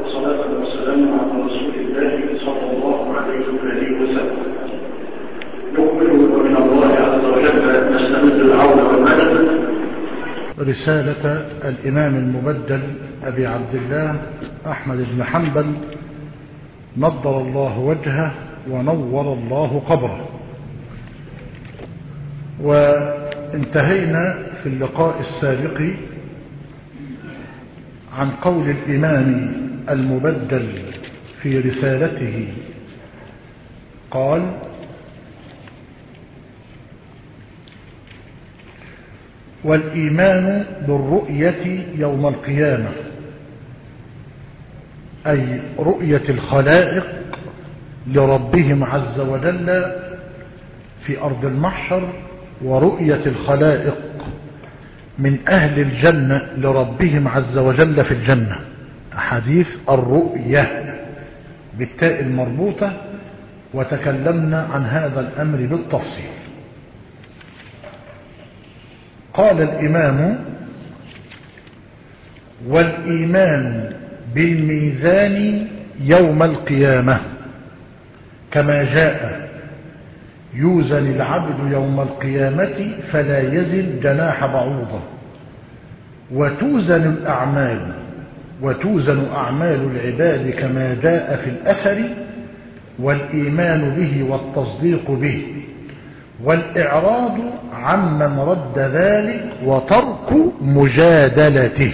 والصلاة والسلام على رسول الله صلى الله عليه وآله وسلم نؤمن ومن الله عز وجل نستمد العون والمدد رسالة الإمام المبدل أبي عبد الله أحمد بن حنبل نضر الله وجهه ونور الله قبره وانتهينا في اللقاء السابق عن قول الإمام المبدل في رسالته قال والإيمان بالرؤية يوم القيامة أي رؤية الخلائق لربهم عز وجل في أرض المحشر ورؤية الخلائق من أهل الجنة لربهم عز وجل في الجنة حديث الرؤية بالتاء المربوطة وتكلمنا عن هذا الأمر بالتفصيل قال الإمام والإيمان بالميزان يوم القيامة كما جاء يوزن العبد يوم القيامة فلا يزن جناح بعوضة وتوزن الأعمال وتوزن أعمال العباد كما جاء في الأثر والإيمان به والتصديق به والإعراض عمن رد ذلك وترك مجادلته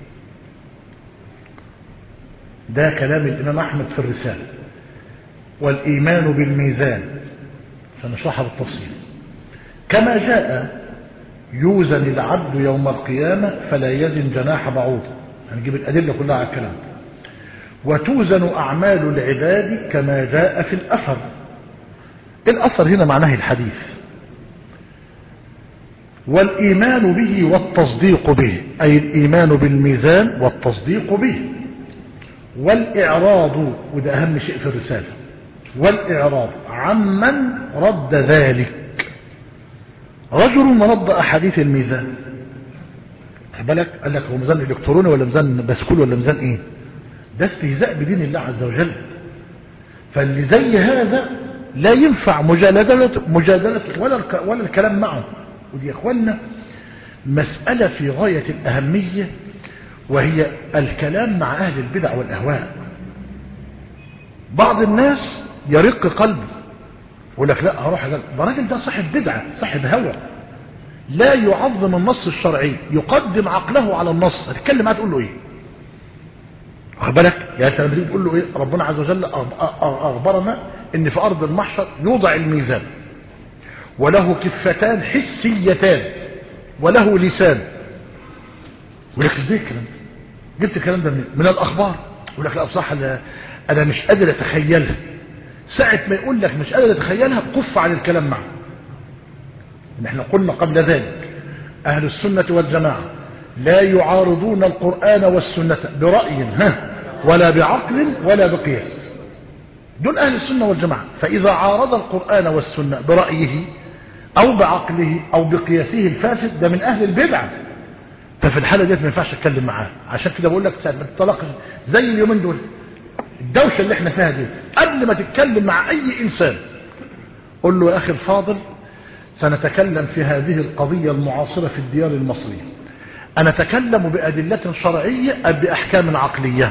ده كلام الإمام أحمد في الرسالة والإيمان بالميزان سنشرحها بالتفصيل كما جاء يوزن العبد يوم القيامة فلا يزن جناح بعوضة هنجيب الأدلة كلها على الكلام وتوزن أعمال العباد كما جاء في الأثر الأثر هنا معناه الحديث والإيمان به والتصديق به أي الإيمان بالميزان والتصديق به والإعراض وده أهم شيء في الرسالة والإعراض عمن رد ذلك رجل رد أحاديث الميزان بالك قال لك هو ميزان إلكتروني ولا ميزان بسكول ولا ميزان إيه ده استهزاء بدين الله عز وجل فاللي زي هذا لا ينفع مجادلة مجادلة ولا ولا الكلام معه ودي يا اخوانا مسألة في غاية الأهمية وهي الكلام مع أهل البدع والأهواء بعض الناس يرق قلبه يقول لك لا هروح ده الراجل ده صاحب بدعة صاحب هوى لا يعظم النص الشرعي يقدم عقله على النص هتتكلم معاه تقول له ايه واخد بالك يعني انت لما تقول له ايه ربنا عز وجل اخبرنا ان في ارض المحشر يوضع الميزان وله كفتان حسيتان وله لسان يقول لك ازاي الكلام ده جبت الكلام ده من, من الاخبار يقول لك لا بصراحه انا مش قادر اتخيلها ساعه ما يقول لك مش قادر اتخيلها كف عن الكلام معه ان احنا قلنا قبل ذلك اهل السنه والجماعه لا يعارضون القران والسنه براي ها ولا بعقل ولا بقياس دول أهل السنة والجماعة فإذا عارض القرآن والسنة برأيه أو بعقله أو بقياسه الفاسد ده من أهل البدعة ففي الحالة ديت ما ينفعش أتكلم معاه عشان كده بقول لك ساعة ما تطلق زي اليومين دول الدوشة اللي احنا فيها دي قبل ما تتكلم مع أي إنسان قل له يا أخي الفاضل سنتكلم في هذه القضية المعاصرة في الديار المصرية أنا أتكلم بأدلة شرعية أم بأحكام عقلية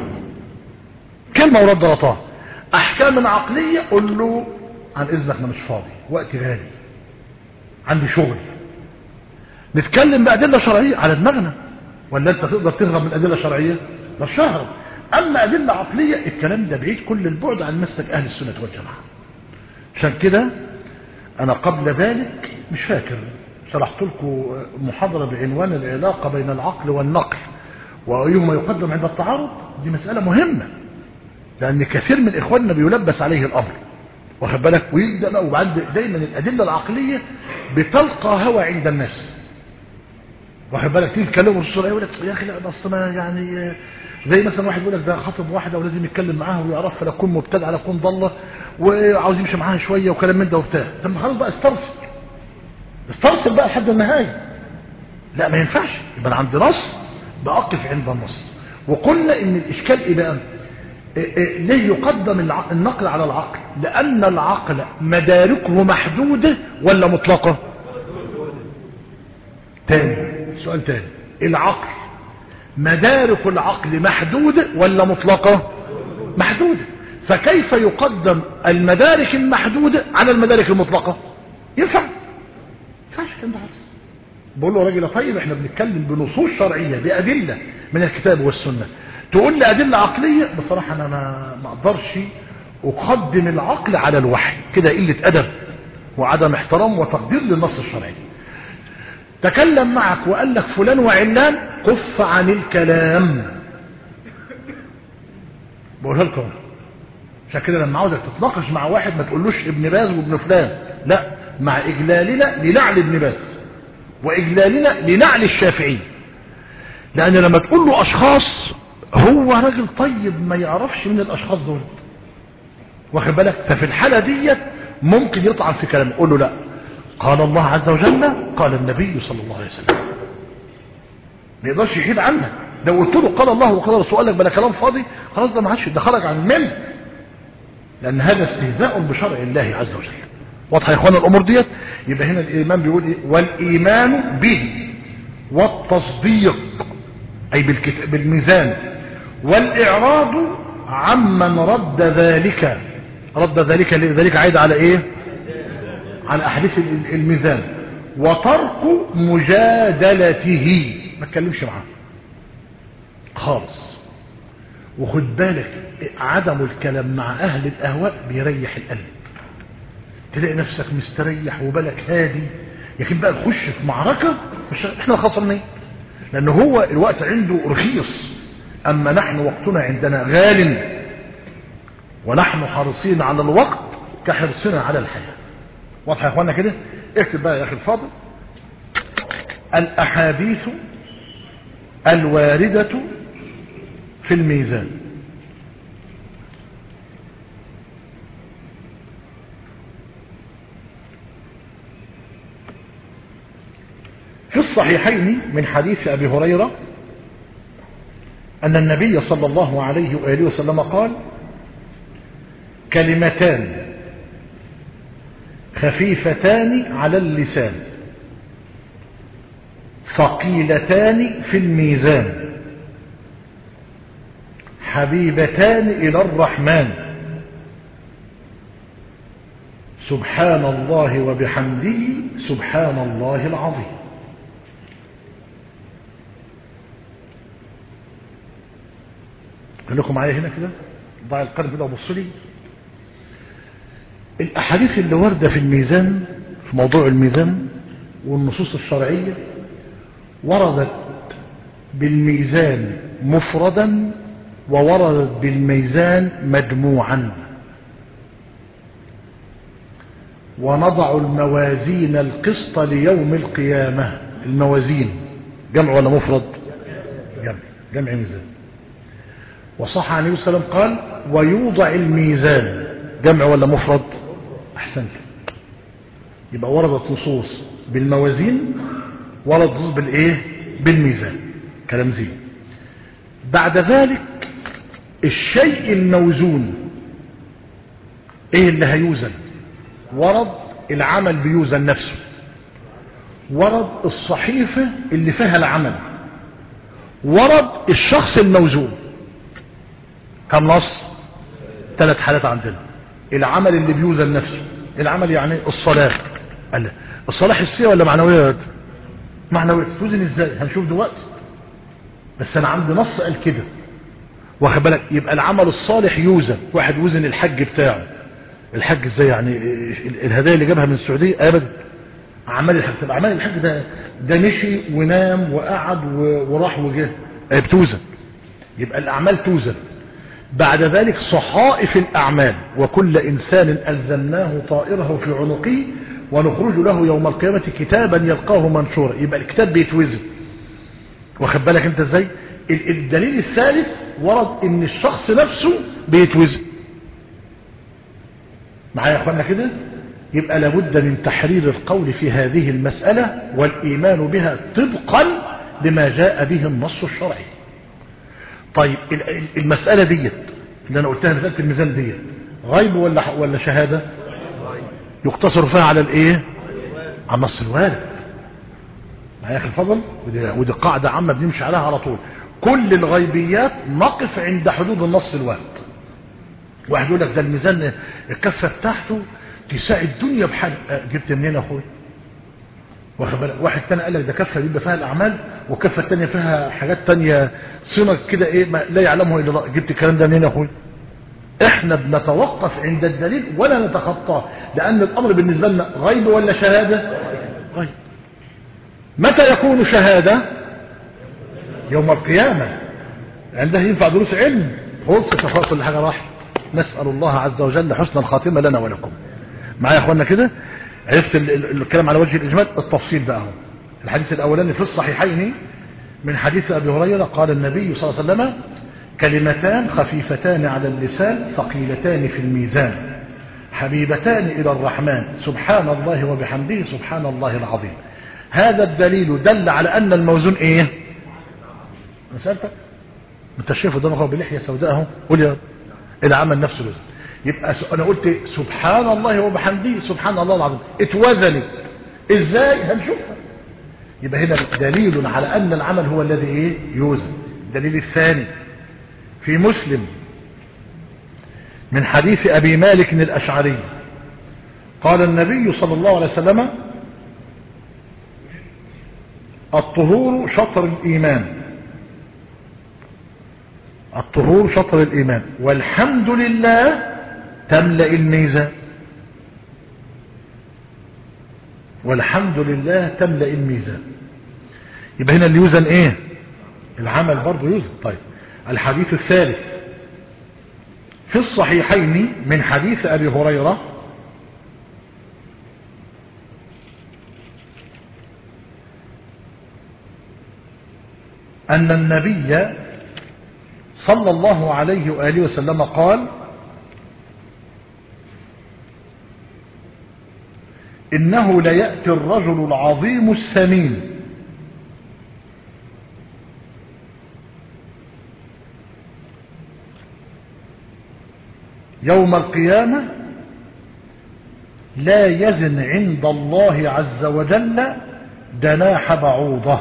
كلمة ورد غطاه احكام عقلية قل له عن اذنك انا مش فاضي وقت غالي عندي شغل نتكلم بأدلة شرعية على دماغنا ولا انت تقدر تهرب من أدلة شرعية مش شهر اما أدلة عقلية الكلام ده بعيد كل البعد عن مسلك اهل السنة والجماعة عشان كده انا قبل ذلك مش فاكر شرحت لكم محاضرة بعنوان العلاقة بين العقل والنقل وأيهما يقدم عند التعارض دي مسألة مهمة لأن كثير من إخواننا بيلبس عليه الأمر واخد بالك ويبدأ بقى وبعد دايما الأدلة العقلية بتلقى هوى عند الناس واخد بالك تيجي تكلمه الرسول يقول لك يا أخي لا بس ما يعني زي مثلا واحد يقول لك ده خاطب واحدة ولازم يتكلم معاها ويعرفها لا تكون مبتدع لا تكون ضالة وعاوز يمشي معاها شوية وكلام من ده وبتاع طب خلاص بقى استرسل استرسل بقى لحد النهاية لا ما ينفعش يبقى عند نص بأقف عند النص وقلنا ان الاشكال ايه بقى إيه إيه ليه يقدم الع- النقل على العقل لان العقل مداركه محدودة ولا مطلقة تاني سؤال تاني العقل مدارك العقل محدودة ولا مطلقة محدودة فكيف يقدم المدارك المحدودة على المدارك المطلقة ينفع ينفعش كده خالص بقول له يا راجل يا طيب احنا بنتكلم بنصوص شرعية بأدلة من الكتاب والسنة تقول لي أدلة عقلية بصراحة أنا ما ما أقدرش أقدم العقل على الوحي كده قلة أدب وعدم احترام وتقدير للنص الشرعي تكلم معك وقال لك فلان وعلان كف عن الكلام بقولها لكم عشان كده لما عاوزك تتناقش مع واحد ما تقولوش ابن باز وابن فلان لا مع اجلالنا لنعل ابن باز واجلالنا لنعل الشافعي لان لما تقول له اشخاص هو راجل طيب ما يعرفش من الاشخاص دول واخد بالك ففي الحالة ديت ممكن يطعن في كلامه قول له لا قال الله عز وجل قال النبي صلى الله عليه وسلم ما يقدرش يحيد عنك لو قلت له قال الله وقال رسول قال لك بلا كلام فاضي خلاص ده ما عادش ده خرج عن المل لان هذا استهزاء بشرع الله عز وجل واضحه يا اخوانا الامور ديت يبقى هنا الايمان بيقول ايه والايمان به والتصديق اي بالكتاب بالميزان والاعراض عمن رد ذلك رد ذلك ذلك عايد على ايه على احاديث الميزان وترك مجادلته ما تكلمش معاه خالص وخد بالك عدم الكلام مع اهل الاهواء بيريح القلب تلاقي نفسك مستريح وبالك هادي لكن بقى تخش في معركة مش احنا خسرنين لان هو الوقت عنده رخيص اما نحن وقتنا عندنا غال ونحن حريصين على الوقت كحرصنا على الحياة واضح يا اخوانا كده اكتب بقى يا اخي الفاضل الاحاديث الواردة في الميزان في الصحيحين من حديث أبي هريرة أن النبي صلى الله عليه وآله وسلم قال كلمتان خفيفتان على اللسان ثقيلتان في الميزان حبيبتان إلى الرحمن سبحان الله وبحمده سبحان الله العظيم لكم معايا هنا كده ضع القلب كده وبص لي الاحاديث اللي وارده في الميزان في موضوع الميزان والنصوص الشرعيه وردت بالميزان مفردا ووردت بالميزان مجموعا ونضع الموازين القسط ليوم القيامة الموازين جمع ولا مفرد جمع جمع ميزان وصح عن النبي صلى الله عليه وسلم قال ويوضع الميزان جمع ولا مفرد احسنت يبقى وردت نصوص بالموازين وردت نصوص بالايه بالميزان كلام زين بعد ذلك الشيء الموزون ايه اللي هيوزن ورد العمل بيوزن نفسه ورد الصحيفة اللي فيها العمل ورد الشخص الموزون كم نص ثلاث حالات عندنا العمل اللي بيوزن نفسه العمل يعني الصلاة قال الصلاة حسية ولا معنوية معنوية توزن ازاي هنشوف دلوقتي بس انا عندي نص قال كده واخد بالك يبقى العمل الصالح يوزن واحد وزن الحج بتاعه الحج ازاي يعني الهدايا اللي جابها من السعودية ابدا اعمال الحج طب اعمال الحج ده ده مشي ونام وقعد وراح وجه بتوزن يبقى الاعمال توزن بعد ذلك صحائف الأعمال وكل إنسان ألزمناه طائره في عنقه ونخرج له يوم القيامة كتابا يلقاه منشورا يبقى الكتاب بيتوزن واخد بالك انت ازاي الدليل الثالث ورد ان الشخص نفسه بيتوزن معايا يا اخوانا كده يبقى لابد من تحرير القول في هذه المسألة والإيمان بها طبقا لما جاء به النص الشرعي طيب ال- ال- المسألة ديت اللي أنا قلتها مسألة الميزان ديت غيب ولا ح- ولا شهادة يقتصر فيها على الإيه على النص الوارد معايا يا أخي الفضل ودي, ودي قاعدة عامة بنمشي عليها على طول كل الغيبيات نقف عند حدود النص الوارد واحد يقول لك ده الميزان الكفة بتاعته تساعد الدنيا بحال أه، جبت منين يا اخويا واخد بالك واحد تاني قال لك ده كفه بيبقى فيها الاعمال والكفه التانيه فيها حاجات تانيه صنع كده ايه ما لا يعلمه الا الله جبت الكلام ده منين يا اخويا احنا بنتوقف عند الدليل ولا نتخطاه لان الامر بالنسبه لنا غيب ولا شهاده غيب متى يكون شهاده يوم القيامه عندها ينفع دروس علم خلصت يا اخويا كل حاجه راحت نسال الله عز وجل حسن الخاتمه لنا ولكم معايا يا اخوانا كده عرفت ال- ال- الكلام على وجه الاجمال التفصيل بقى اهو الحديث الاولاني في الصحيحين من حديث ابي هريره قال النبي صلى الله عليه وسلم كلمتان خفيفتان على اللسان ثقيلتان في الميزان حبيبتان الى الرحمن سبحان الله وبحمده سبحان الله العظيم هذا الدليل دل على ان الموزون ايه أنا سالتك انت شايف قدامك هو بلحيه سوداء اهو قول يا رب. اللي عمل نفسه الوزن يبقى س- انا قلت سبحان الله وبحمده سبحان الله العظيم اتوزنت ازاي هنشوفها يبقى هنا دليل على ان العمل هو الذي ايه يوزن الدليل الثاني في مسلم من حديث ابي مالك الاشعري قال النبي صلى الله عليه وسلم الطهور شطر الايمان الطهور شطر الإيمان والحمد لله تملأ الميزان والحمد لله تملأ الميزان يبقى هنا اللي يوزن ايه العمل برضه يوزن طيب الحديث الثالث في الصحيحين من حديث أبي هريرة أن النبي صلى الله عليه وآله وسلم قال إنه ليأتي الرجل العظيم السمين يوم القيامة لا يزن عند الله عز وجل جناح بعوضه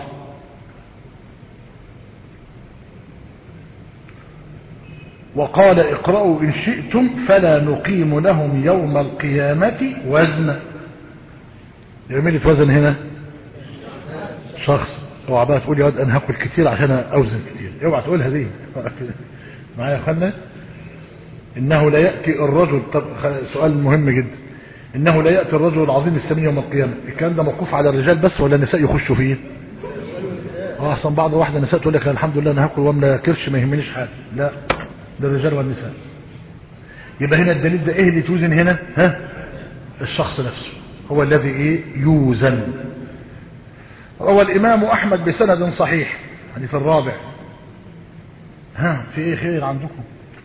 وقال اقرأوا إن شئتم فلا نقيم لهم يوم القيامة وزنا يعمل لي وزن هنا شخص اوعى بقى تقول يا واد انا هاكل كتير عشان اوزن كتير اوعى تقولها دي معايا يا اخوانا انه لا ياتي الرجل طب خ- سؤال مهم جدا انه لا ياتي الرجل العظيم السمين يوم القيامه الكلام ده موقوف على الرجال بس ولا النساء يخشوا فيه اه احسن بعض واحده نساء تقول لك الحمد لله انا هاكل واملا كرش ما يهمنيش حاجه لا ده الرجال والنساء يبقى هنا الدليل ده ايه اللي توزن هنا ها الشخص نفسه هو الذي ايه يوزن روى الامام احمد بسند صحيح حديث الرابع ها في ايه خير عندكم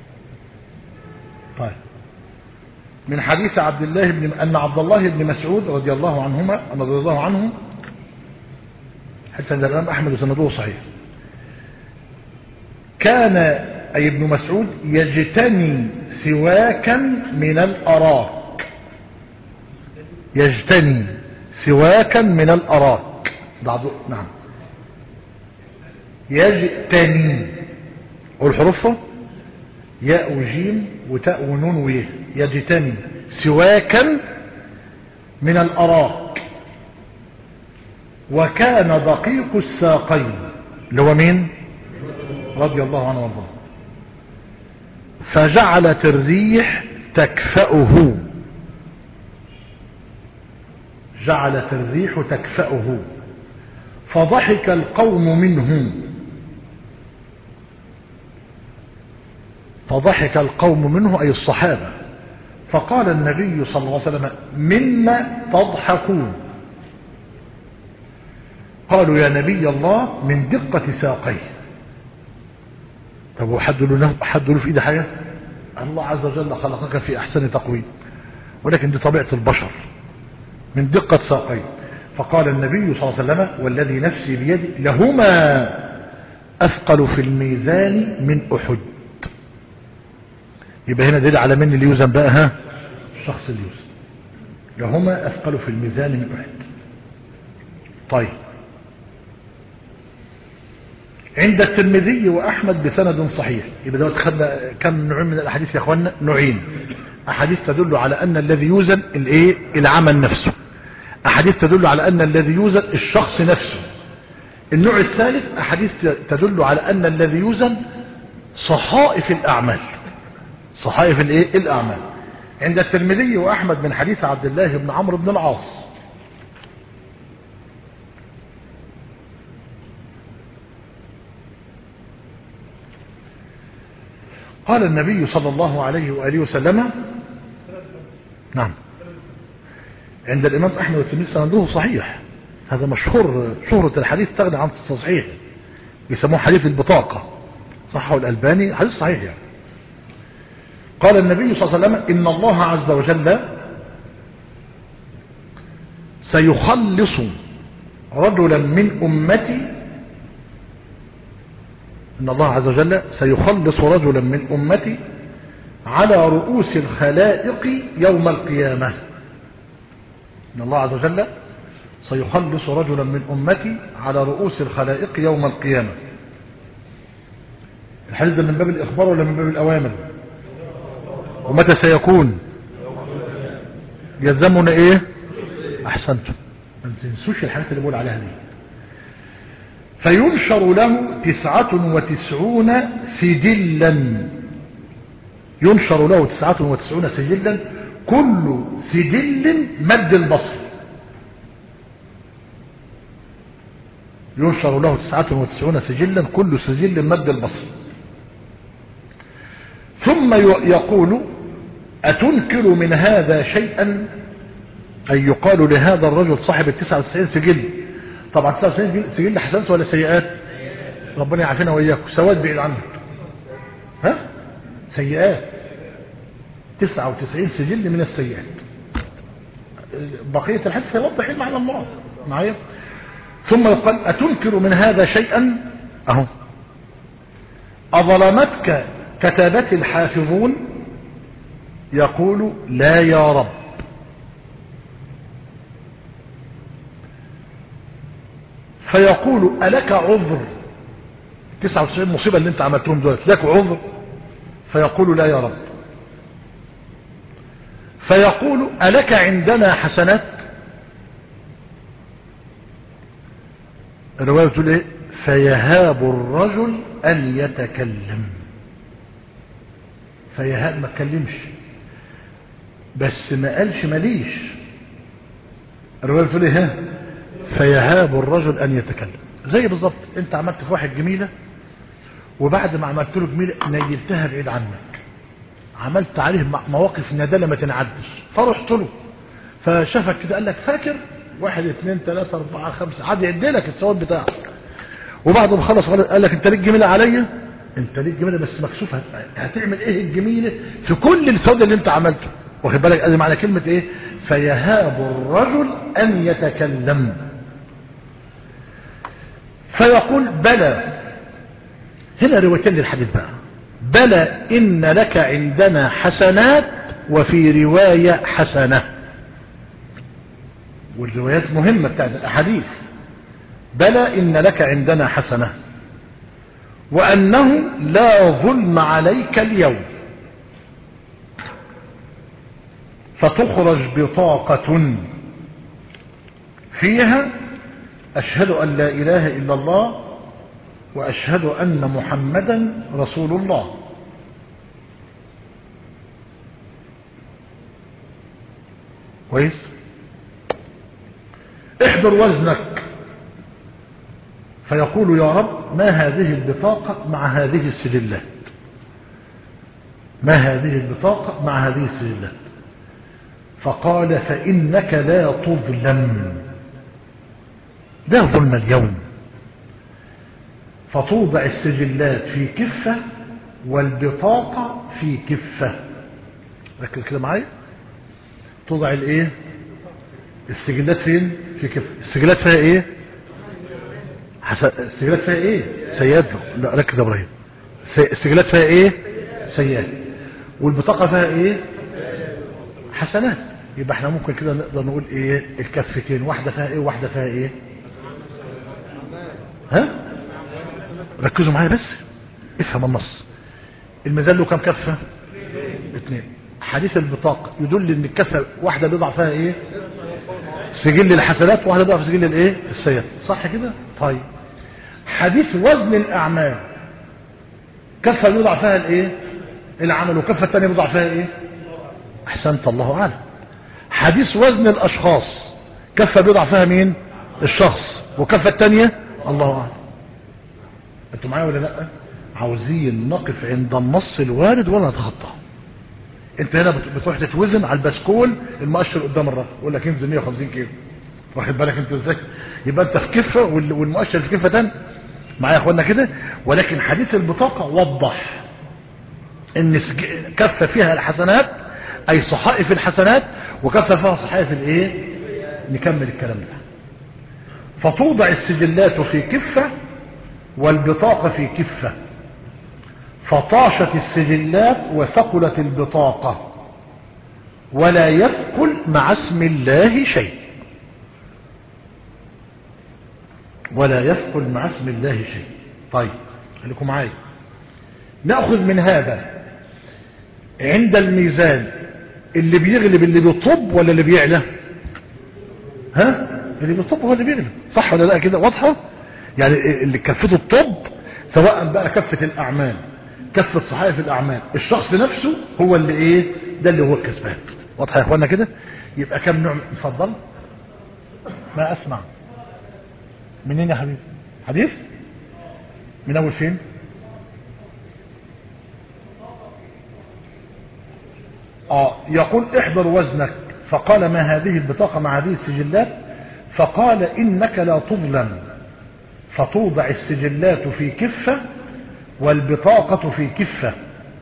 طيب من حديث عبد الله بن ان عبد الله بن مسعود رضي الله عنهما رضي الله عنه حتى الامام احمد وسنده صحيح كان أي ابن مسعود يجتني سواكا من الأراك يجتني سواكا من الأراك بعض نعم يجتني قول حروفه ياء وجيم وتاء ونون ويه يجتني سواكا من الأراك وكان دقيق الساقين اللي هو مين رضي الله عنه وارضاه فجعلت الريح تكفأه جعلت الريح تكفأه فضحك القوم منه فضحك القوم منه أي الصحابة فقال النبي صلى الله عليه وسلم مما تضحكون قالوا يا نبي الله من دقة ساقيه طب وحد له حد له في ايده حاجه الله عز وجل خلقك في احسن تقويم ولكن دي طبيعه البشر من دقه ساقيه فقال النبي صلى الله عليه وسلم والذي نفسي بيده لهما أثقل في الميزان من أحد يبقى هنا دليل على من اللي يوزن بقى ها الشخص اللي يوزن لهما أثقل في الميزان من أحد طيب عند الترمذي وأحمد بسند صحيح يبقى دوت خدنا كم نوعين من الأحاديث يا أخوانا نوعين أحاديث تدل على أن الذي يوزن الإيه العمل نفسه أحاديث تدل على أن الذي يوزن الشخص نفسه النوع الثالث أحاديث تدل على أن الذي يوزن صحائف الأعمال صحائف الإيه الأعمال عند الترمذي وأحمد من حديث عبد الله بن عمرو بن العاص قال النبي صلى الله عليه وآله وسلم نعم عند الإمام أحمد والترمذي سنده صحيح هذا مشهور شهرة الحديث تغني عن التصحيح يسموه حديث البطاقة صحه الألباني حديث صحيح يعني قال النبي صلى الله عليه وسلم إن الله عز وجل سيخلص رجلا من أمتي إن الله عز وجل سيخلص رجلا من أمتي على رؤوس الخلائق يوم القيامة إن الله عز وجل سيخلص رجلا من أمتي على رؤوس الخلائق يوم القيامة الحديث ده من باب الإخبار ولا من باب الأوامر ومتى سيكون يلزمنا إيه أحسنتم ما تنسوش الحاجات اللي بقول عليها دي فينشر له تسعة وتسعون سجلا ينشر له تسعة وتسعون سجلا كل سجل مد البصر ينشر له تسعة وتسعون سجلا كل سجل مد البصر ثم يقول أتنكر من هذا شيئا أي يقال لهذا الرجل صاحب التسعة وتسعين سجل طبعا 99 سجل حسنات ولا سيئات ربنا يعافينا وإياكم سواد بعيد عنك ها سيئات 99 سجل من السيئات بقية الحديث يوضح المعنى المراد معايا ثم يقال أتنكر من هذا شيئا أهو أظلمتك كتابت الحافظون يقول لا يا رب فيقول ألك عذر 99 مصيبة اللي انت عملتهم دولت لك عذر فيقول لا يا رب فيقول ألك عندنا حسنات الرواية بتقول ايه فيهاب الرجل أن يتكلم فيهاب ما تكلمش بس ما قالش ماليش الرواية بتقول ايه فيهاب الرجل أن يتكلم زي بالظبط انت عملت في واحد جميلة وبعد ما عملت له جميلة نيلتها بعيد عنك عملت عليه مواقف ندالة ما تنعدش فرحت له فشافك كده قال لك فاكر واحد اثنين ثلاثة اربعة خمسة عاد يعد لك الثواب بتاعك وبعد ما خلص قال لك انت ليك جميلة عليا انت ليك جميلة بس مكسوفة هتعمل ايه الجميلة في كل الثواب اللي انت عملته واخد بالك ادي معنى كلمة ايه فيهاب الرجل ان يتكلم فيقول بلى هنا روايتين للحديث بقى بلى إن لك عندنا حسنات وفي رواية حسنة والروايات مهمة بتاعت الأحاديث بلى إن لك عندنا حسنة وأنه لا ظلم عليك اليوم فتخرج بطاقة فيها أشهد أن لا إله إلا الله وأشهد أن محمدا رسول الله كويس احضر وزنك فيقول يا رب ما هذه البطاقة مع هذه السجلات ما هذه البطاقة مع هذه السجلات فقال فإنك لا تظلم لا ظلم اليوم فتوضع السجلات في كفة والبطاقة في كفة ركز كده معايا توضع الايه السجلات فين في كفة السجلات فيها ايه حس... السجلات فيها ايه سيئات لا ركز يا ابراهيم سي- السجلات فيها ايه سيئات والبطاقة فيها ايه حسنات يبقى احنا ممكن كده نقدر نقول ايه الكفتين واحدة فيها ايه واحدة فيها ايه ها ركزوا معايا بس افهم النص الميزان له كام كفة اثنين حديث البطاقة يدل ان الكفة واحدة بيضع فيها ايه سجل الحسنات وواحدة بيضع في سجل الايه السيئات صح كده طيب حديث وزن الاعمال كفة بيضع فيها الايه العمل وكفة الثانية بيضع فيها ايه احسنت الله اعلم حديث وزن الاشخاص كفة بيضع فيها مين الشخص وكفة الثانية الله اعلم انتوا معايا ولا لا عاوزين نقف عند النص الوارد ولا نتخطاه انت هنا بت- بتروح تتوزن على البسكول المؤشر قدام الراجل يقول لك انزل 150 كيلو واخد بالك انت ازاي يبقى انت في كفه وال- والمؤشر في كفه تاني معايا يا اخوانا كده ولكن حديث البطاقه وضح ان سج- كفه فيها الحسنات اي صحائف الحسنات وكفه فيها صحائف الايه نكمل الكلام ده فتوضع السجلات في كفه والبطاقه في كفه فطاشت السجلات وثقلت البطاقة ولا يثقل مع اسم الله شيء ولا يثقل مع اسم الله شيء طيب خليكم معايا نأخذ من هذا عند الميزان اللي بيغلب اللي بيطب ولا اللي بيعلى ها اللي بيطب هو اللي بيغلب صح ولا لا كده واضحة يعني اللي كفته الطب سواء بقى كفة الأعمال كفة صحائف الأعمال الشخص نفسه هو اللي إيه ده اللي هو الكسبان واضحة يا إخوانا كده يبقى كم نوع اتفضل ما أسمع منين يا حبيبي حديث من أول فين آه يقول احضر وزنك فقال ما هذه البطاقة مع هذه السجلات فقال إنك لا تظلم فتوضع السجلات في كفة والبطاقة في كفة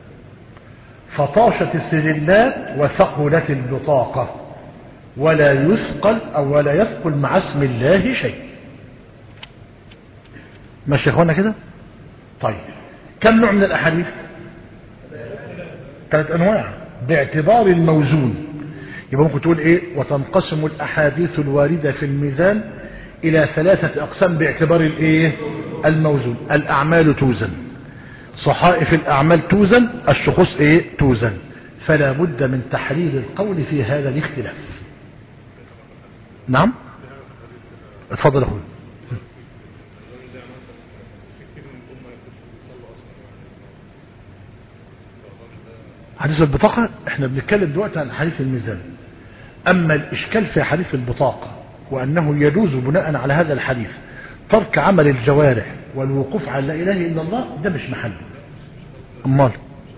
فطاشت السجلات وثقلت البطاقة ولا يثقل أو ولا يثقل مع اسم الله شيء ماشي يا اخوانا كده طيب كم نوع من الأحاديث ثلاث أنواع باعتبار الموزون يبقى ممكن تقول ايه وتنقسم الأحاديث الواردة في الميزان إلى ثلاثة أقسام باعتبار الايه الموزون الأعمال توزن صحائف الأعمال توزن الشخوص ايه توزن فلا بد من تحرير القول في هذا الاختلاف نعم اتفضل اخوي حديث البطاقة احنا بنتكلم دلوقتي عن حديث الميزان اما الاشكال في حديث البطاقة وانه يجوز بناء على هذا الحديث ترك عمل الجوارح والوقوف على لا اله الا الله ده مش محله امال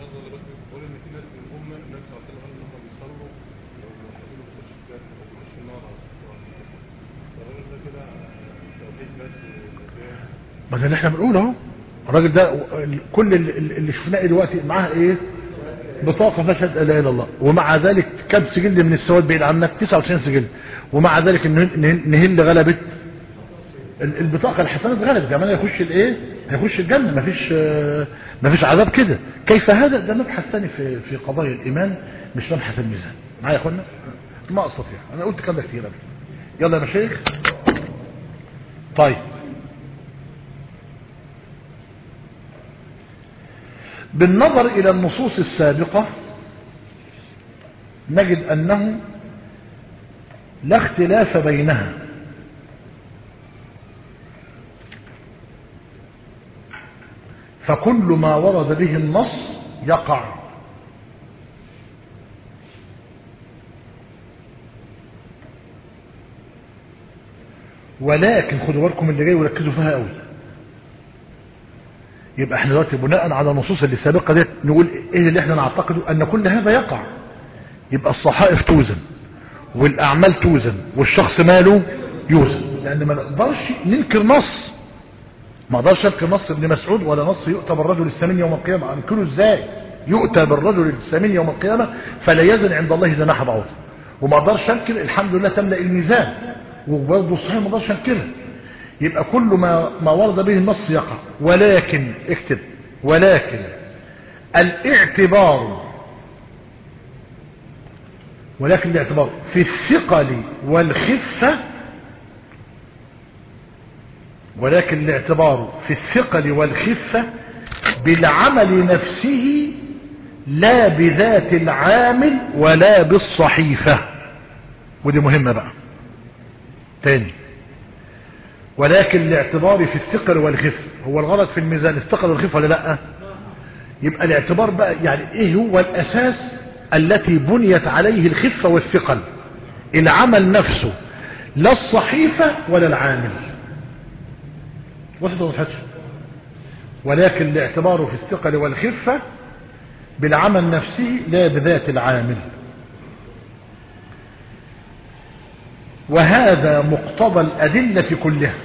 ما ده اللي احنا بنقوله اهو الراجل ده كل اللي, اللي شفناه دلوقتي معاه ايه بطاقه فشهد لا اله الا الله ومع ذلك كم سجل من السواد بعيد عنك 99 سجل ومع ذلك نهل نهل غلبت البطاقه الحسنات غلبت كمان يخش الايه هيخش الجنه مفيش مفيش عذاب كده كيف هذا ده مبحث ثاني في في قضايا الايمان مش مبحث الميزان معايا يا اخوانا ما استطيع انا قلت كلام كتير قبل يلا يا مشايخ طيب بالنظر إلى النصوص السابقة نجد أنه لا اختلاف بينها فكل ما ورد به النص يقع ولكن خدوا بالكم اللي جاي وركزوا فيها قوي يبقى احنا دلوقتي بناء على النصوص اللي سابقه ديت نقول ايه اللي احنا نعتقده ان كل هذا يقع يبقى الصحائف توزن والاعمال توزن والشخص ماله يوزن لان ما نقدرش ننكر نص ما اقدرش انكر نص ابن مسعود ولا نص يؤتى بالرجل السمين يوم القيامه انكره ازاي يؤتى بالرجل السمين يوم القيامه فلا يزن عند الله جناح بعوض وما اقدرش انكر الحمد لله تملا الميزان وبرضه الصحيح ما اقدرش انكرها يبقى كل ما ما ورد به النص يقع ولكن اكتب ولكن الاعتبار ولكن الاعتبار في الثقل والخفة ولكن الاعتبار في الثقل والخفة بالعمل نفسه لا بذات العامل ولا بالصحيفة ودي مهمة بقى تاني ولكن الاعتبار في الثقل والخفة هو الغلط في الميزان الثقل والخفة ولا لا يبقى الاعتبار بقى يعني ايه هو الاساس التي بنيت عليه الخفة والثقل العمل نفسه لا الصحيفة ولا العامل وصلت وضحتش ولكن الاعتبار في الثقل والخفة بالعمل نفسه لا بذات العامل وهذا مقتضى الأدلة كلها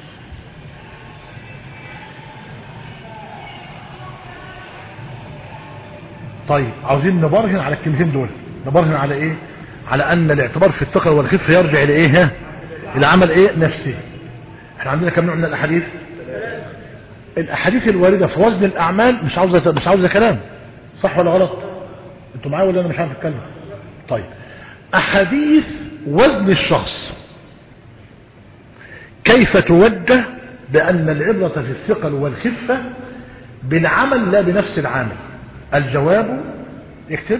طيب عاوزين نبرهن على الكلمتين دول نبرهن على ايه على ان الاعتبار في الثقل والخفة يرجع لايه ها العمل ايه نفسه احنا عندنا كم نوع من الاحاديث الاحاديث الواردة في وزن الاعمال مش عاوزة مش عاوزة كلام صح ولا غلط انتوا معايا ولا انا مش عارف اتكلم طيب احاديث وزن الشخص كيف توجه بان العبرة في الثقل والخفة بالعمل لا بنفس العامل الجواب اكتب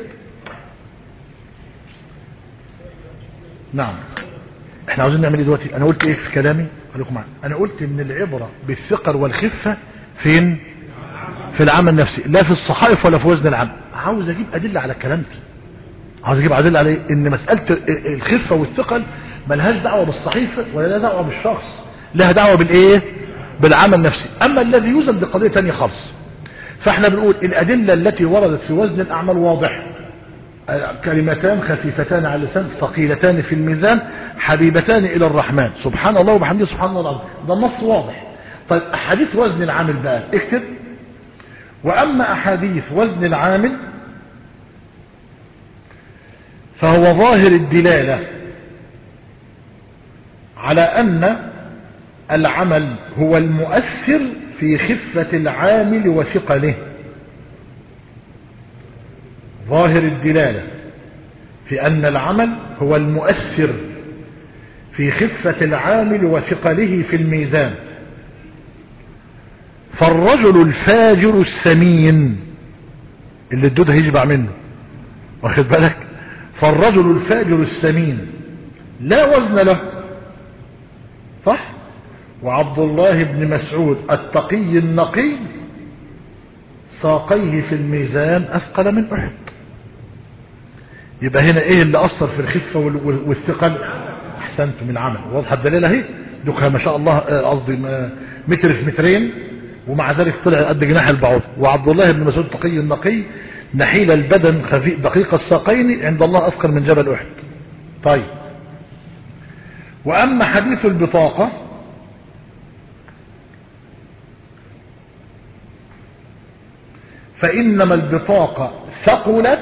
نعم احنا عاوزين نعمل ايه دلوقتي انا قلت ايه في كلامي خليكم معايا انا قلت ان العبرة بالثقل والخفة فين في العمل النفسي لا في الصحائف ولا في وزن العمل عاوز اجيب ادلة على كلامتي عاوز اجيب ادلة على إيه؟ ان مسألة الخفة والثقل ملهاش دعوة بالصحيفة ولا لها دعوة بالشخص لها دعوة بالايه بالعمل النفسي اما الذي يوزن بقضية تانية خالص فاحنا بنقول الادلة التي وردت في وزن الاعمال واضح كلمتان خفيفتان على اللسان ثقيلتان في الميزان حبيبتان الى الرحمن سبحان الله وبحمده سبحان الله العظيم ده النص واضح طيب احاديث وزن العامل بقى اكتب واما احاديث وزن العامل فهو ظاهر الدلالة على ان العمل هو المؤثر في خفة العامل وثقله ظاهر الدلالة في أن العمل هو المؤثر في خفة العامل وثقله في الميزان فالرجل الفاجر السمين اللي الدود هيشبع منه واخد بالك فالرجل الفاجر السمين لا وزن له صح وعبد الله بن مسعود التقي النقي ساقيه في الميزان أثقل من أحد يبقى هنا ايه اللي أثر في الخفة والثقل احسنتم العمل واضحة الدليل اهي دوكها ما شاء الله قصدي متر في مترين ومع ذلك طلع قد جناح البعوض وعبد الله بن مسعود التقي النقي نحيل البدن خفيف دقيق الساقين عند الله أثقل من جبل أحد طيب وأما حديث البطاقة فإنما البطاقة ثقلت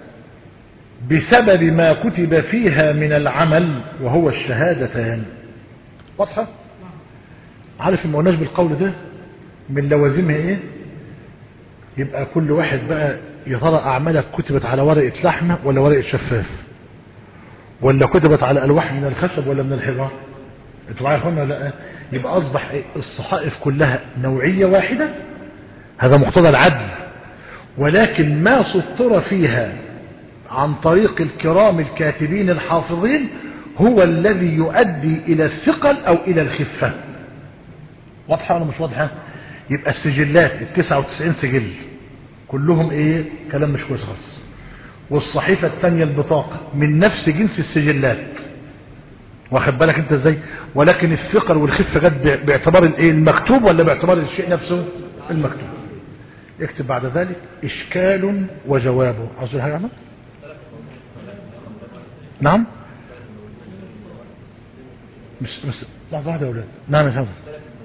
بسبب ما كتب فيها من العمل وهو الشهادتان واضحة عارف ما قلناش بالقول ده من لوازمها ايه يبقى كل واحد بقى يا ترى اعمالك كتبت على ورقة لحمة ولا ورقة شفاف ولا كتبت على الواح من الخشب ولا من الحجار انتوا معايا هنا لا يبقى اصبح إيه؟ الصحائف كلها نوعية واحدة هذا مقتضى العدل ولكن ما سطر فيها عن طريق الكرام الكاتبين الحافظين هو الذي يؤدي إلى الثقل أو إلى الخفة واضحة ولا مش واضحة يبقى السجلات التسعة وتسعين سجل كلهم ايه كلام مش كويس خالص والصحيفة الثانية البطاقة من نفس جنس السجلات واخد بالك انت ازاي ولكن الثقل والخفة جت باعتبار الايه المكتوب ولا باعتبار الشيء نفسه المكتوب يكتب بعد ذلك اشكال وجوابه عاوز حاجة عمل نعم مش مش لحظة واحدة يا أولاد نعم يا شباب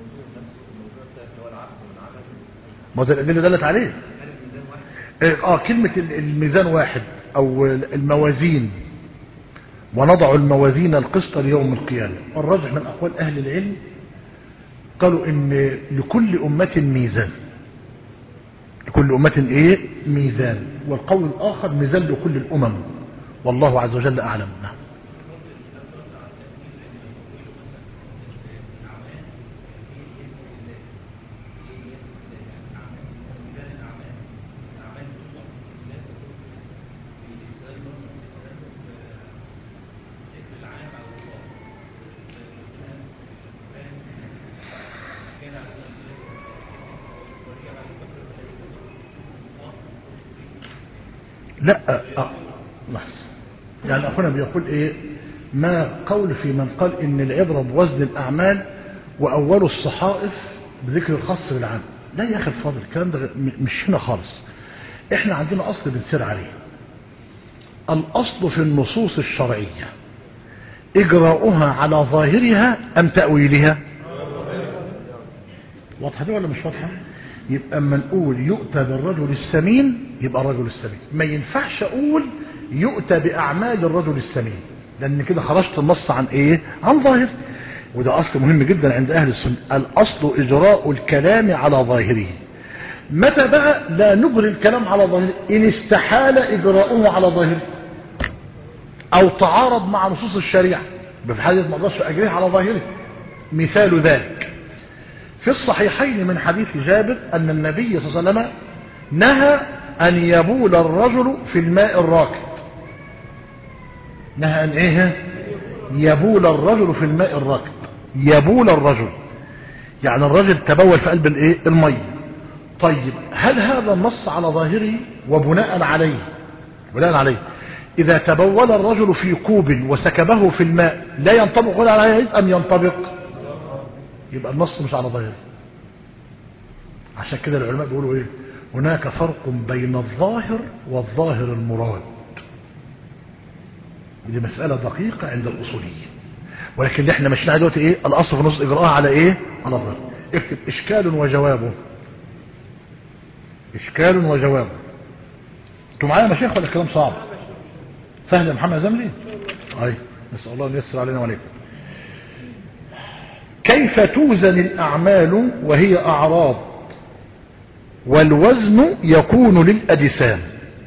ما ده الأدلة دلت عليه اه كلمة الميزان واحد أو الموازين ونضع الموازين القسط ليوم القيامة والرجح من أقوال أهل العلم قالوا ان لكل أمة ميزان لكل أمة ايه ميزان والقول الآخر ميزان لكل الأمم والله عز وجل أعلم نعم لا آه. لحظة يعني أخونا بيقول إيه ما قول في من قال إن العبرة بوزن الأعمال وأول الصحائف بذكر الخاص بالعام لا يا أخي الفاضل الكلام ده م- مش هنا خالص إحنا عندنا أصل بنسير عليه الأصل في النصوص الشرعية إجراؤها على ظاهرها أم تأويلها واضحة دي ولا مش واضحة يبقى اما نقول يؤتى بالرجل السمين يبقى الرجل السمين ما ينفعش اقول يؤتى باعمال الرجل السمين لان كده خرجت النص عن ايه عن ظاهر وده اصل مهم جدا عند اهل السنه الاصل اجراء الكلام على ظاهره متى بقى لا نجري الكلام على ظاهره ان استحال اجراؤه على ظاهره او تعارض مع نصوص الشريعه يبقى في حاله ما اقدرش اجريه على ظاهره مثال ذلك في الصحيحين من حديث جابر أن النبي صلى الله عليه وسلم نهى أن يبول الرجل في الماء الراكد نهى أن إيه يبول الرجل في الماء الراكد يبول الرجل يعني الرجل تبول في قلب الايه المية طيب هل هذا النص على ظاهره وبناء عليه بناء عليه إذا تبول الرجل في كوب وسكبه في الماء لا ينطبق ولا عليه أم ينطبق يبقى النص مش على ظاهره عشان كده العلماء بيقولوا ايه هناك فرق بين الظاهر والظاهر المراد دي مسألة دقيقة عند الأصوليين ولكن اللي احنا ماشيين دلوقتي ايه الأصل في نص إجراءها على ايه على ظاهر اكتب إشكال وجوابه إشكال وجوابه انتوا معايا يا مشايخ ولا الكلام صعب سهل يا محمد زملي اي نسأل الله أن يسر علينا وعليكم كيف توزن الأعمال وهي أعراض والوزن يكون للأجسام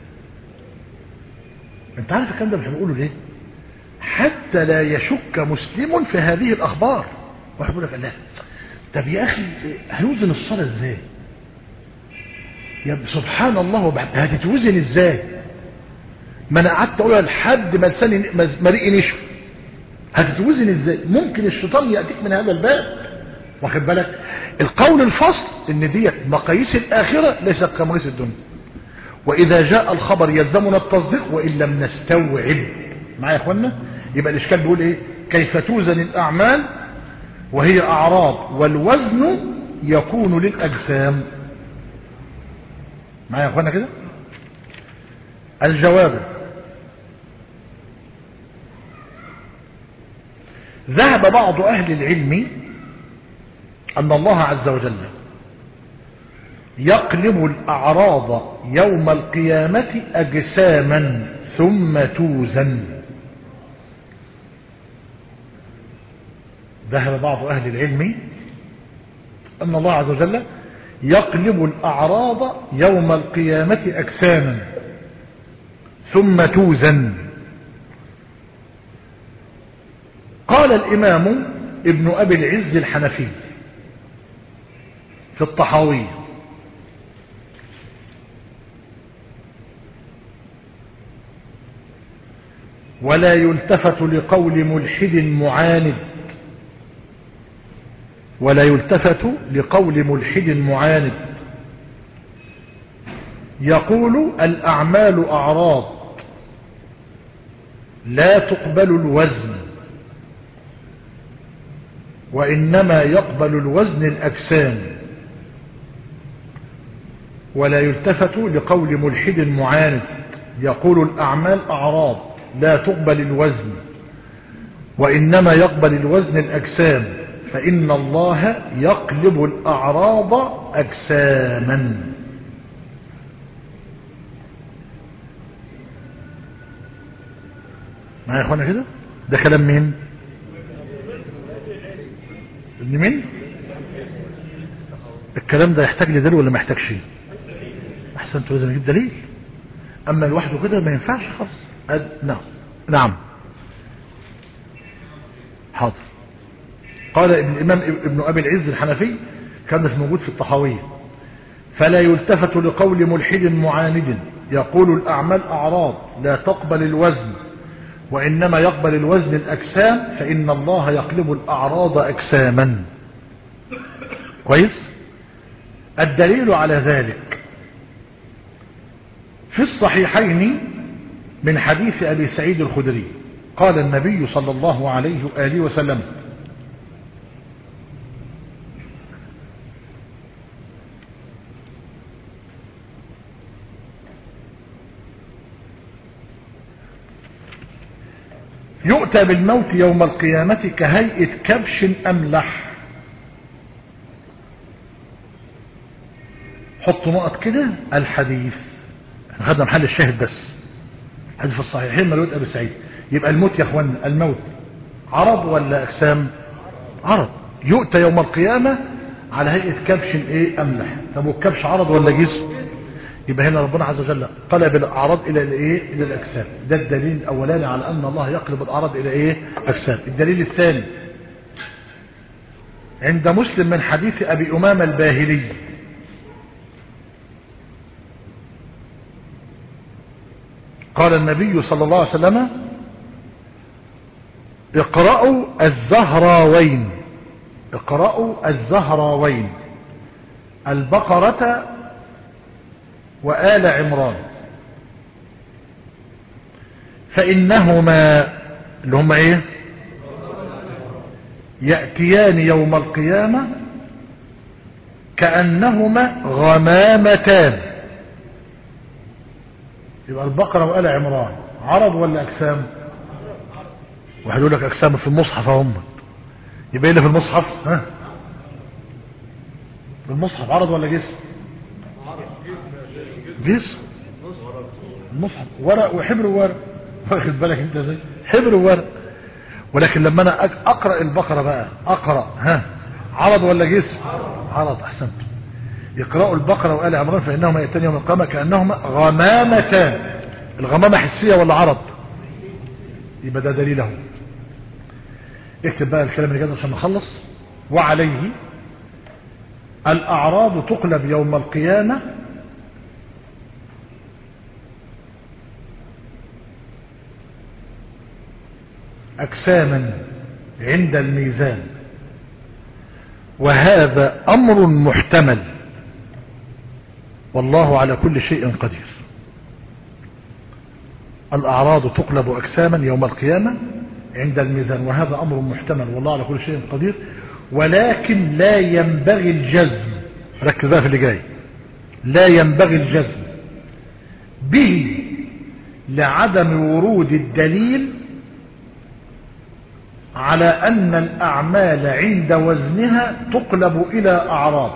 انت عارف الكلام ده مش بنقوله ليه حتى لا يشك مسلم في هذه الأخبار واحد يقول لك لا طب يا أخي هيوزن الصلاة ازاي يا سبحان الله وبعد هتتوزن ازاي ما انا قعدت اقولها لحد ما لساني مريء نشف هتتوزن ازاي ممكن الشيطان يأتيك من هذا الباب واخد بالك القول الفصل ان ديت مقاييس الآخرة ليست كمقاييس الدنيا وإذا جاء الخبر يلزمنا التصديق وإن لم نستوعب معايا يا اخوانا يبقى الإشكال بيقول إيه كيف توزن الأعمال وهي أعراض والوزن يكون للأجسام معايا يا اخوانا كده الجواب ذهب بعض أهل العلم أن الله عز وجل يقلب الأعراض يوم القيامة أجساما ثم توزن ذهب بعض أهل العلم أن الله عز وجل يقلب الأعراض يوم القيامة أجساما ثم توزن قال الإمام ابن أبي العز الحنفي في الطحاوية ولا يلتفت لقول ملحد معاند ولا يلتفت لقول ملحد معاند يقول الأعمال أعراض لا تقبل الوزن وإنما يقبل الوزن الأجسام ولا يلتفت لقول ملحد معاند يقول الأعمال أعراض لا تقبل الوزن وإنما يقبل الوزن الأجسام فإن الله يقلب الأعراض أجساما معايا يا اخوانا كده ده كلام مين ابن مين الكلام ده يحتاج لدليل ولا ما يحتاجش احسنت لازم يجيب دليل اما لوحده كده ما ينفعش خالص أد... نعم نعم حاضر قال ابن الامام ابن ابي العز الحنفي كان موجود في الطحاويه فلا يلتفت لقول ملحد معاند يقول الاعمال اعراض لا تقبل الوزن وانما يقبل الوزن الاجسام فان الله يقلب الاعراض اجساما كويس الدليل على ذلك في الصحيحين من حديث أبي سعيد الخدري قال النبي صلى الله عليه وآله وسلم يؤتى بالموت يوم القيامة كهيئة كبش أملح حط نقط كده الحديث هذا محل الشاهد بس حديث في الصحيحين ملوث أبي سعيد يبقى الموت يا اخوانا الموت عرض ولا أجسام عرض يؤتى يوم القيامة على هيئة كبش ايه أملح طب والكبش عرض ولا جسم يبقى هنا ربنا عز وجل قلب الأعراض إلى الايه إلى الأجسام ده الدليل الأولاني على أن الله يقلب الأعراض إلى ايه أجسام الدليل الثاني عند مسلم من حديث أبي أمامة الباهلي قال النبي صلى الله عليه وسلم اقرأوا الزهراوين اقرأوا الزهراوين البقرة وآل عمران فإنهما اللي هم ايه يأتيان يوم القيامة كأنهما غمامتان يبقى البقرة وآل عمران عرض ولا أجسام واحد يقول لك أجسام في المصحف هم يبقى اللي في المصحف ها في المصحف عرض ولا جسم جسم المصحف ورق وحبر وورق واخد بالك انت ازاي حبر وورق ولكن لما انا اقرا البقره بقى اقرا ها عرض ولا جسم عرض احسنت يقرأوا البقرة وآل عمران فإنهما يأتان يوم القيامة كأنهما غمامتان الغمامة حسية ولا عرض يبقى ده دليله اكتب بقى الكلام اللي جاي عشان نخلص وعليه الأعراض تقلب يوم القيامة أجساما عند الميزان وهذا أمر محتمل والله على كل شيء قدير الأعراض تقلب أجساما يوم القيامة عند الميزان وهذا أمر محتمل والله على كل شيء قدير ولكن لا ينبغي الجزم ركز بقى في اللي جاي لا ينبغي الجزم به لعدم ورود الدليل على أن الأعمال عند وزنها تقلب إلى أعراض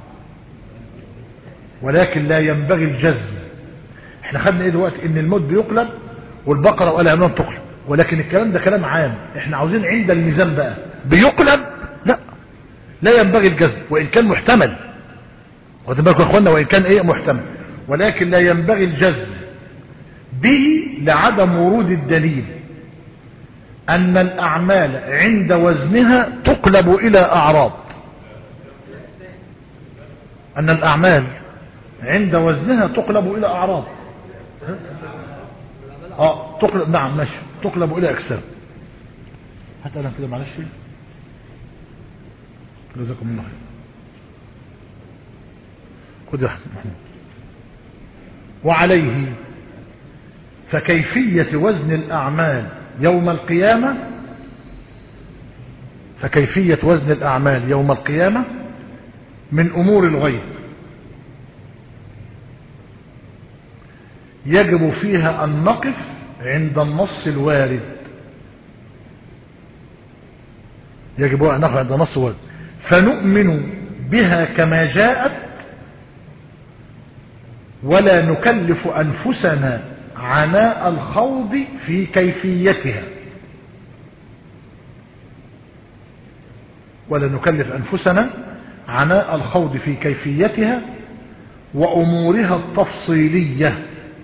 ولكن لا ينبغي الجزم احنا خدنا ايه دلوقتي ان الموت بيقلب والبقرة وآل عمران تقلب ولكن الكلام ده كلام عام احنا عاوزين عند الميزان بقى بيقلب لا لا ينبغي الجزم وإن كان محتمل واخد بالكم يا اخوانا وإن كان ايه محتمل ولكن لا ينبغي الجزم به لعدم ورود الدليل أن الأعمال عند وزنها تقلب إلى أعراض أن الأعمال عند وزنها تقلب إلى أعراض اه تقلب نعم ماشي تقلب إلى أجسام حتى أنا كده معلش جزاكم الله خير خد يا محمود وعليه فكيفية وزن الأعمال يوم القيامة فكيفية وزن الأعمال يوم القيامة من أمور الغيب يجب فيها أن نقف عند النص الوارد يجب أن نقف عند النص الوارد فنؤمن بها كما جاءت ولا نكلف أنفسنا عناء الخوض في كيفيتها ولا نكلف أنفسنا عناء الخوض في كيفيتها وأمورها التفصيلية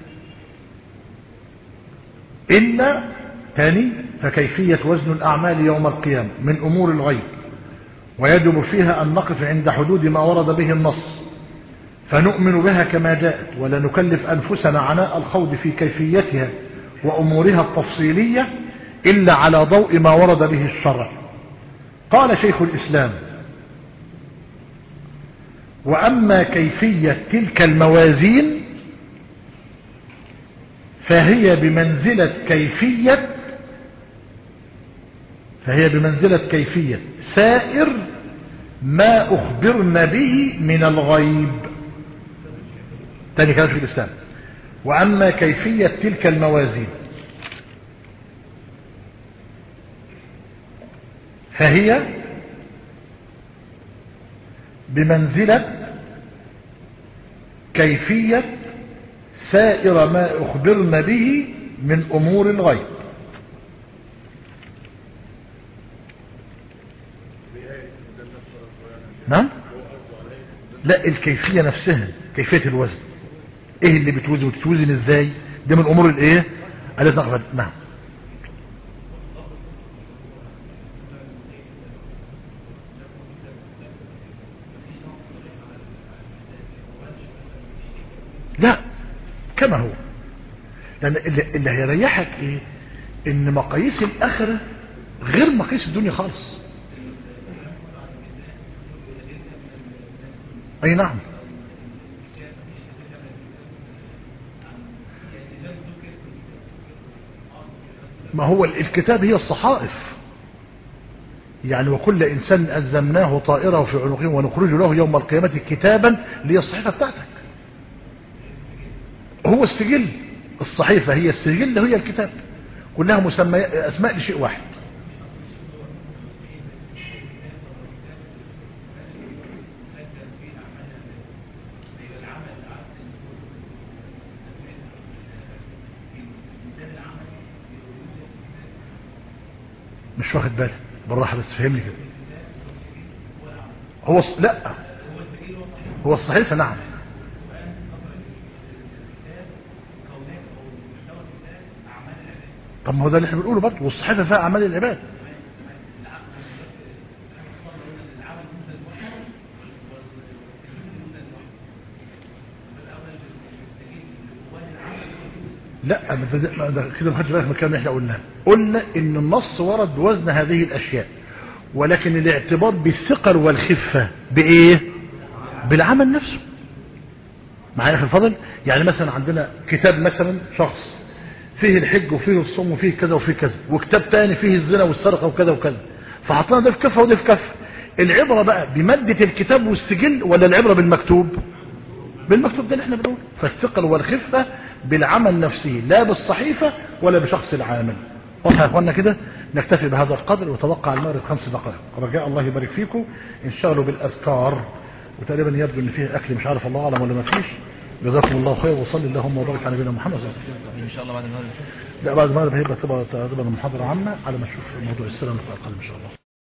إلا ثاني فكيفية وزن الأعمال يوم القيامة من أمور الغيب ويجب فيها أن نقف عند حدود ما ورد به النص فنؤمن بها كما جاءت ولا نكلف أنفسنا عناء الخوض في كيفيتها وأمورها التفصيلية إلا على ضوء ما ورد به الشرع قال شيخ الإسلام وأما كيفية تلك الموازين فهي بمنزلة كيفية فهي بمنزلة كيفية سائر ما أخبرنا به من الغيب تاني كلام في الإسلام وأما كيفية تلك الموازين فهي بمنزلة كيفية سائر ما أخبرنا به من أمور الغيب نعم لا الكيفية نفسها كيفية الوزن ايه اللي بتوزن وتتوزن ازاي ده من امور الايه التي نقبل نعم لا كما هو لان اللي, اللي هيريحك ايه ان مقاييس الاخره غير مقاييس الدنيا خالص اي نعم ما هو الكتاب هي الصحائف يعني وكل إنسان ألزمناه طائره في عنقه ونخرج له يوم القيامة كتابا لي الصحيفة بتاعتك هو السجل الصحيفة هي السجل هي الكتاب كلها مسمى أسماء لشيء واحد مش واخد بالي بالراحة بس فهمني كده هو الص... لا هو الصحيفة نعم طب ما هو ده اللي احنا بنقوله برضه والصحيفة فيها أعمال العباد لا ما ده كده ما خدش بالك من الكلام اللي احنا قلناه قلنا ان النص ورد بوزن هذه الاشياء ولكن الاعتبار بالثقل والخفه بايه بالعمل نفسه معايا في الفضل يعني مثلا عندنا كتاب مثلا شخص فيه الحج وفيه الصوم وفيه كذا وفيه كذا وكتاب تاني فيه الزنا والسرقه وكذا وكذا فحطينا ده في كفه وده في كفه العبره بقى بماده الكتاب والسجل ولا العبره بالمكتوب بالمكتوب ده اللي احنا بنقول فالثقل والخفه بالعمل نفسه لا بالصحيفة ولا بشخص العامل واضح يا اخوانا كده نكتفي بهذا القدر وتوقع المغرب خمس دقائق رجاء الله يبارك فيكم انشغلوا بالاذكار وتقريبا يبدو ان فيه اكل مش عارف الله اعلم ولا ما فيش جزاكم الله خير وصلي اللهم وبارك على نبينا محمد صلى الله عليه وسلم ان شاء الله بعد المغرب لا بعد المغرب هيبقى تبقى تبقى محاضره عامه على ما نشوف موضوع السلام في القلب ان شاء الله